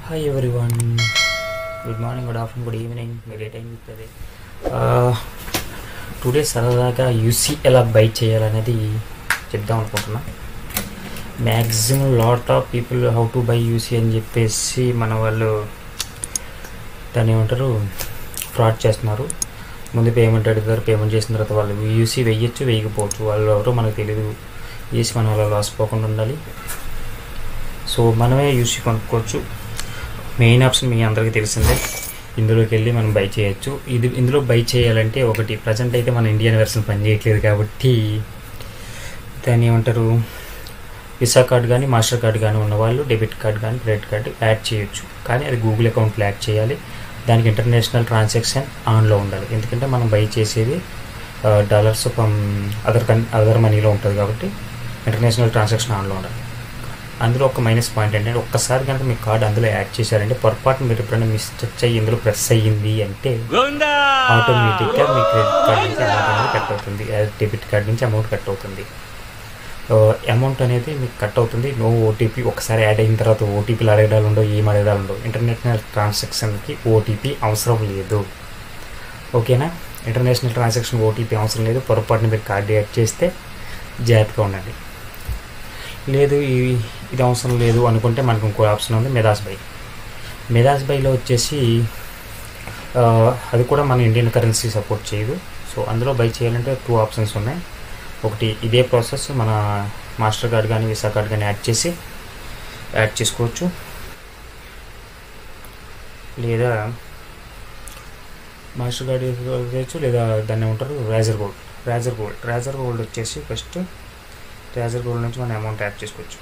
hi everyone good morning good afternoon good evening మీరు ఏ time చెప్తుంది టుడే సరదాగా యూసీ ఎలా బై చేయాలనేది చెప్దాం అనుకుంటున్నా maximum lot of people how to buy UC అని చెప్పేసి మన వాళ్ళు దాన్ని ఏమంటారు ఫ్రాడ్ చేస్తున్నారు ముందు పేమెంట్ అడుగుతారు పేమెంట్ చేసిన తర్వాత వాళ్ళు యూసీ వెయ్యొచ్చు వేయకపోవచ్చు వాళ్ళు ఎవరో మనకు తెలియదు వేసి మన వాళ్ళ లాస్ పోకుండా ఉండాలి సో మనమే యూసీ కొనుక్కోవచ్చు మెయిన్ ఆప్షన్ మీ అందరికీ తెలిసిందే ఇందులోకి వెళ్ళి మనం బై చేయొచ్చు ఇది ఇందులో బై చేయాలంటే ఒకటి ప్రజెంట్ అయితే మన ఇండియన్ వెర్షన్ పనిచేయట్లేదు కాబట్టి దాన్ని ఏమంటారు విసా కార్డ్ కానీ మాస్టర్ కార్డ్ కానీ ఉన్నవాళ్ళు డెబిట్ కార్డ్ కానీ క్రెడిట్ కార్డ్ యాడ్ చేయొచ్చు కానీ అది గూగుల్ అకౌంట్లో యాడ్ చేయాలి దానికి ఇంటర్నేషనల్ ట్రాన్సాక్షన్ ఆన్లో ఉండాలి ఎందుకంటే మనం బై చేసేది డాలర్స్ అదర్ కన్ అదర్ మనీలో ఉంటుంది కాబట్టి ఇంటర్నేషనల్ ట్రాన్సాక్షన్ ఆన్లో ఉండాలి అందులో ఒక మైనస్ పాయింట్ ఏంటంటే ఒక్కసారి కనుక మీ కార్డ్ అందులో యాడ్ చేశారంటే పొరపాటు మీరు ఎప్పుడైనా మిస్టేక్ అయ్యి ఇందులో ప్రెస్ అయ్యింది అంటే ఆటోమేటిక్గా మీ క్రెడిట్ కార్డ్ నుంచి అమౌంట్ అనేది కట్ అవుతుంది డెబిట్ కార్డ్ నుంచి అమౌంట్ కట్ అవుతుంది అమౌంట్ అనేది మీకు కట్ అవుతుంది నో ఓటీపీ ఒకసారి యాడ్ అయిన తర్వాత ఓటీపీలు అడగడాలు ఉండవు ఏం అడగడాలు ఉండవు ఇంటర్నేషనల్ ట్రాన్సాక్షన్కి ఓటీపీ అవసరం లేదు ఓకేనా ఇంటర్నేషనల్ ట్రాన్సాక్షన్ ఓటీపీ అవసరం లేదు పొరపాటున మీరు కార్డు యాడ్ చేస్తే జాగ్రత్తగా ఉండండి లేదు ఈ ఇది అవసరం లేదు అనుకుంటే మనకు ఇంకో ఆప్షన్ ఉంది మెదాస్ బై మెదాస్ బైలో వచ్చేసి అది కూడా మన ఇండియన్ కరెన్సీ సపోర్ట్ చేయదు సో అందులో బై చేయాలంటే టూ ఆప్షన్స్ ఉన్నాయి ఒకటి ఇదే ప్రాసెస్ మన మాస్టర్ కార్డ్ కానీ విసా కార్డ్ కానీ యాడ్ చేసి యాడ్ చేసుకోవచ్చు లేదా మాస్టర్ కార్డ్ చేయొచ్చు లేదా దాన్ని ఏమంటారు Razer Gold Razer Gold Razer Gold వచ్చేసి ఫస్ట్ రేజర్ గోల్డ్ నుంచి మనం అమౌంట్ యాడ్ చేసుకోవచ్చు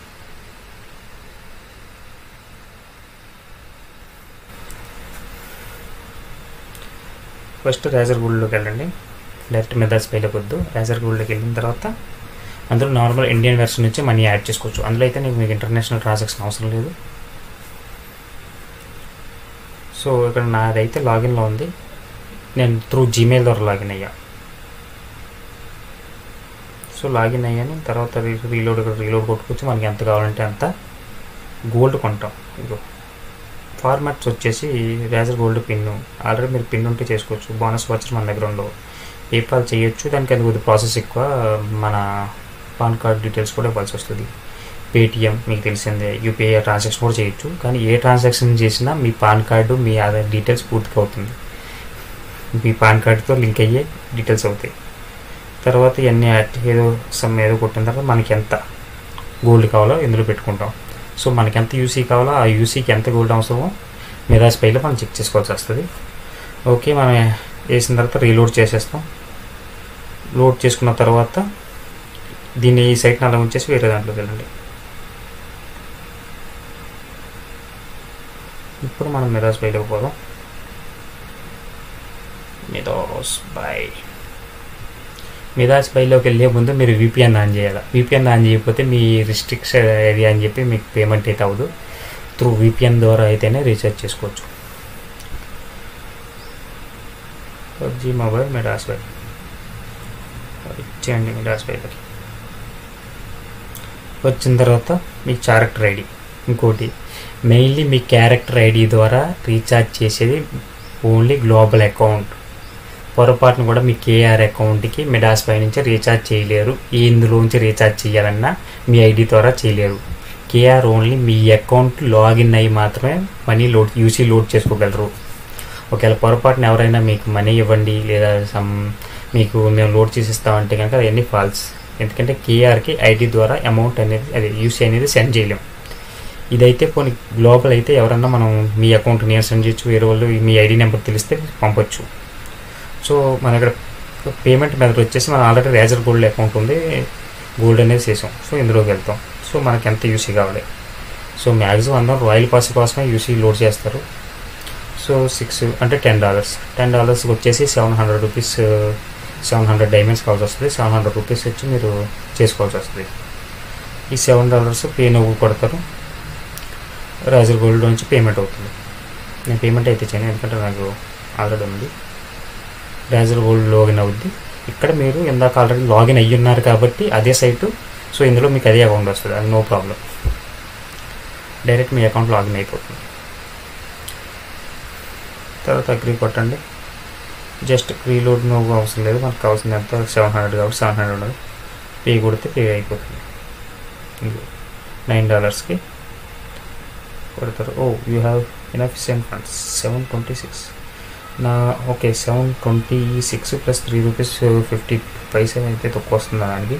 ఫస్ట్ రేజర్ గోల్డ్లోకి వెళ్ళండి డైరెక్ట్ మెథడ్స్ పైలోకి వద్దు రేజర్ గోల్డ్లోకి వెళ్ళిన తర్వాత అందులో నార్మల్ ఇండియన్ వెర్షన్ నుంచి మనీ యాడ్ చేసుకోవచ్చు అందులో అయితే నీకు మీకు ఇంటర్నేషనల్ ట్రాన్సాక్షన్ అవసరం లేదు సో ఇక్కడ నాదైతే లాగిన్లో ఉంది నేను త్రూ జీమెయిల్ ద్వారా లాగిన్ అయ్యా సో లాగిన్ అయ్యాను తర్వాత రీలోడ్ రీలోడ్ కొట్టుకొచ్చి మనకి ఎంత కావాలంటే అంత గోల్డ్ కొంటాం ఇదిగో ఫార్మాట్స్ వచ్చేసి రేజర్ గోల్డ్ పిన్ ఆల్రెడీ మీరు పిన్ ఉంటే చేసుకోవచ్చు బోనస్ వాచర్ మన దగ్గర ఉండవు పేపాల్ చేయొచ్చు దానికి అది కొద్ది ప్రాసెస్ ఎక్కువ మన పాన్ కార్డ్ డీటెయిల్స్ కూడా ఇవ్వాల్సి వస్తుంది పేటిఎం మీకు తెలిసిందే యూపీఐ ట్రాన్సాక్షన్ కూడా చేయొచ్చు కానీ ఏ ట్రాన్సాక్షన్ చేసినా మీ పాన్ కార్డు మీ ఆధార్ డీటెయిల్స్ పూర్తిగా అవుతుంది మీ పాన్ కార్డుతో లింక్ అయ్యే డీటెయిల్స్ అవుతాయి తర్వాత ఇవన్నీ ఏదో సమ్ ఏదో కొట్టిన తర్వాత మనకి ఎంత గోల్డ్ కావాలో ఇందులో పెట్టుకుంటాం సో మనకి ఎంత యూసీ కావాలో ఆ యూసీకి ఎంత గోల్డ్ అవసరమో మిరాజ్ పైలో మనం చెక్ చేసుకోవాల్సి వస్తుంది ఓకే మనం వేసిన తర్వాత రీలోడ్ చేసేస్తాం లోడ్ చేసుకున్న తర్వాత దీన్ని ఈ సైట్ని అలా ఉంచేసి వేరే దాంట్లోకి వెళ్ళండి ఇప్పుడు మనం మిరాజ్ బైలోకి పోదాం మిరాజ్ బై మిరాజ్ బైలోకి వెళ్ళే ముందు మీరు విపిఎన్ ఆన్ చేయాలి విపిఎన్ ఆన్ చేయకపోతే మీ రిస్ట్రిక్షన్ ఏరియా అని చెప్పి మీకు పేమెంట్ అయితే అవ్వదు త్రూ విపిఎన్ ద్వారా అయితేనే రీఛార్జ్ చేసుకోవచ్చు పబ్జీ మొబైల్ మిరాజ్ బై ఇచ్చేయండి మిరాజ్ బైలోకి వచ్చిన తర్వాత మీ క్యారెక్టర్ ఐడి ఇంకోటి మెయిన్లీ మీ క్యారెక్టర్ ఐడి ద్వారా రీఛార్జ్ చేసేది ఓన్లీ గ్లోబల్ అకౌంట్ పొరపాటును కూడా మీ కేఆర్ అకౌంట్కి మిడాస్ పై నుంచి రీఛార్జ్ చేయలేరు ఇందులోంచి రీఛార్జ్ చేయాలన్నా మీ ఐడి ద్వారా చేయలేరు కేఆర్ ఓన్లీ మీ అకౌంట్ లాగిన్ అయ్యి మాత్రమే మనీ లోడ్ యూసీ లోడ్ చేసుకోగలరు ఒకవేళ పొరపాటున ఎవరైనా మీకు మనీ ఇవ్వండి లేదా సమ్ మీకు మేము లోడ్ చేసిస్తామంటే కనుక అవన్నీ ఫాల్స్ ఎందుకంటే కేఆర్కి ఐడి ద్వారా అమౌంట్ అనేది అదే యూసీ అనేది సెండ్ చేయలేం ఇదైతే కొన్ని గ్లోబల్ అయితే ఎవరన్నా మనం మీ అకౌంట్ నేను సెండ్ చేయొచ్చు వేరే వాళ్ళు మీ ఐడి నెంబర్ తెలిస్తే పంపొచ్చు సో మన ఇక్కడ పేమెంట్ మెథడ్ వచ్చేసి మనం ఆల్రెడీ రేజర్ గోల్డ్ అకౌంట్ ఉంది గోల్డ్ అనేది చేసాం సో ఇందులోకి వెళ్తాం సో మనకి ఎంత యూసీ కావాలి సో మ్యాక్సిమం అందరం రాయల్ పాస్ కోసమే యూసీ లోడ్ చేస్తారు సో సిక్స్ అంటే టెన్ డాలర్స్ టెన్ డాలర్స్కి వచ్చేసి seven hundred rupees seven hundred diamonds కావాల్సి వస్తుంది సెవెన్ హండ్రెడ్ రూపీస్ వచ్చి మీరు చేసుకోవాల్సి వస్తుంది ఈ సెవెన్ డాలర్స్ పే నువ్వు కొడతారు రాజర్ గోల్డ్ నుంచి పేమెంట్ అవుతుంది నేను పేమెంట్ అయితే చేయను ఎందుకంటే నాకు ఆల్రెడీ ఉంది రాజర్ గోల్డ్ లాగిన్ అవుద్ది ఇక్కడ మీరు ఇందాక ఆల్రెడీ లాగిన్ అయ్యి ఉన్నారు కాబట్టి అదే సైటు సో ఇందులో మీకు అదే అకౌంట్ వస్తుంది అది నో ప్రాబ్లం డైరెక్ట్ మీ అకౌంట్ లాగిన్ అయిపోతుంది తర్వాత అగ్రి కొట్టండి జస్ట్ రీలోడ్ నువ్వు అవసరం లేదు మనకు కావాల్సింది ఎంత సెవెన్ హండ్రెడ్ కాబట్టి సెవెన్ హండ్రెడ్ ఉండదు పే కొడితే పే అయిపోతుంది నైన్ డాలర్స్కి కొడతారు oh you have inefficient funds seven twenty six నా okay seven twenty six plus three rupees fifty paisa అయితే తక్కువ వస్తుంది దానికి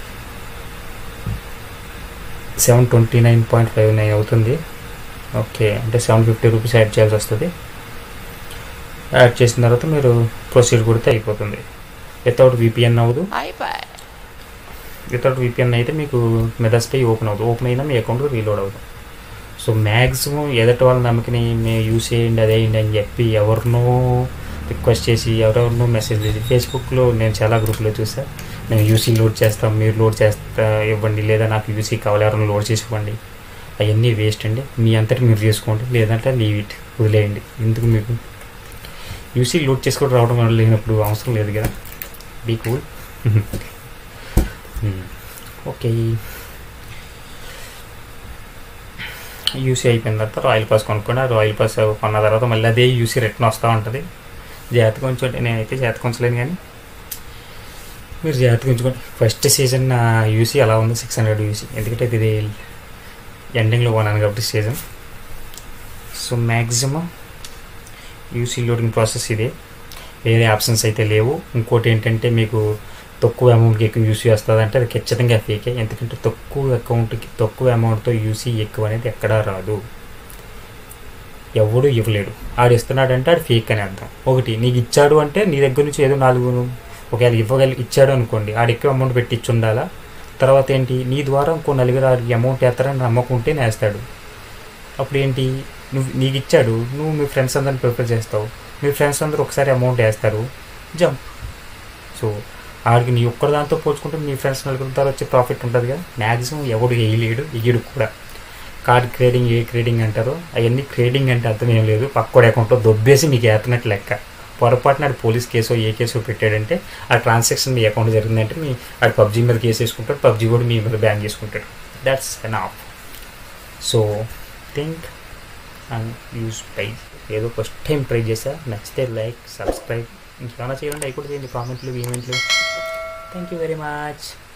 seven twenty nine point five nine అవుతుంది ఓకే అంటే సెవెన్ ఫిఫ్టీ రూపీస్ యాడ్ చేయాల్సి వస్తుంది యాడ్ చేసిన తర్వాత మీరు ప్రొసీడ్ కొడితే అయిపోతుంది వితౌట్ విపిఎన్ అవ్వదు వితౌట్ విపిఎన్ అయితే మీకు మెదస్ పే ఓపెన్ అవుతుంది ఓపెన్ అయినా మీ అకౌంట్ రీలోడ్ అవుతుంది సో మ్యాక్సిమం ఎదటి వాళ్ళ నమ్మకని మేము యూస్ చేయండి అదేయండి అని చెప్పి ఎవరినో రిక్వెస్ట్ చేసి ఎవరెవరినో మెసేజ్ చేసి ఫేస్బుక్లో నేను చాలా గ్రూప్లో చూసా మేము యూసీ లోడ్ చేస్తాం మీరు లోడ్ చేస్తా ఇవ్వండి లేదా నాకు యూసీ కావాలి ఎవరైనా లోడ్ చేసి ఇవ్వండి అవన్నీ వేస్ట్ అండి మీ అంతటి మీరు చేసుకోండి లేదంటే లీవ్ ఇట్ వదిలేయండి ఎందుకు మీకు యూసీ లోడ్ చేసుకొని రావడం వల్ల లేనప్పుడు అవసరం లేదు కదా బీ కూల్ ఓకే యూసీ అయిపోయిన తర్వాత రాయల్ పాస్ కొనుక్కోండి ఆ రాయల్ పాస్ కొన్న తర్వాత మళ్ళీ అదే యూసీ రిటర్న్ వస్తూ ఉంటుంది జాగ్రత్తగా ఉంచుకోండి నేనైతే జాగ్రత్తగా ఉంచలేను కానీ మీరు జాగ్రత్తగా ఉంచుకోండి ఫస్ట్ సీజన్ నా యూసీ అలా ఉంది సిక్స్ హండ్రెడ్ యూసీ ఎందుకంటే ఇది ఎండింగ్లో కొన్నాను కాబట్టి season so maximum UC loading process ఇదే వేరే ఆప్షన్స్ అయితే లేవు ఇంకోటి ఏంటంటే మీకు తక్కువ అమౌంట్కి ఎక్కువ యూసీ వస్తుంది అంటే అది ఖచ్చితంగా ఫేకే ఎందుకంటే తక్కువ అకౌంట్కి తక్కువ అమౌంట్తో యూసీ ఎక్కువ అనేది ఎక్కడా రాదు ఎవడు ఇవ్వలేడు ఆడు ఇస్తున్నాడంటే ఆడు ఫేక్ అని అర్థం ఒకటి నీకు ఇచ్చాడు అంటే నీ దగ్గర నుంచి ఏదో నాలుగు ఒకవేళ ఇవ్వగలి ఇచ్చాడు అనుకోండి ఆడు ఎక్కువ అమౌంట్ పెట్టి ఇచ్చి ఉండాలా తర్వాత ఏంటి నీ ద్వారా ఇంకో నలుగురు ఆడికి అమౌంట్ వేస్తారని నమ్మకుంటే నేస్తాడు అప్పుడు ఏంటి నువ్వు నీకు ఇచ్చాడు నువ్వు మీ ఫ్రెండ్స్ అందరిని ప్రిఫర్ చేస్తావు మీ ఫ్రెండ్స్ అందరూ ఒకసారి అమౌంట్ వేస్తారు జంప్ సో ఆడికి నీ ఒక్కడి దాంతో పోల్చుకుంటే మీ ఫ్రెండ్స్ నలుగురు ద్వారా వచ్చే ప్రాఫిట్ ఉంటుంది కదా మ్యాక్సిమం ఎవడు వేయలేడు ఇయ్యడు కూడా కార్డ్ క్రేడింగ్ ఏ క్రేడింగ్ అంటారో అవన్నీ క్రేడింగ్ అంటే అర్థం ఏం లేదు పక్కోడి అకౌంట్లో దొబ్బేసి మీకు ఏతనట్టు లెక్క పొరపాటున ఆడు పోలీస్ కేసో ఏ కేసో పెట్టాడంటే ఆ ట్రాన్సాక్షన్ మీ అకౌంట్ జరిగిందంటే మీ ఆడు పబ్జీ మీద కేసు వేసుకుంటాడు పబ్జీ కూడా మీ మీద బ్యాన్ చేసుకుంటాడు that's enough so think and use పై ఏదో ఫస్ట్ టైం ట్రై చేసా నచ్చితే లైక్ సబ్స్క్రైబ్ ఇంకేమైనా చేయండి అవి కూడా చేయండి కామెంట్లు ఈమెంట్లు థ్యాంక్ యూ వెరీ మచ్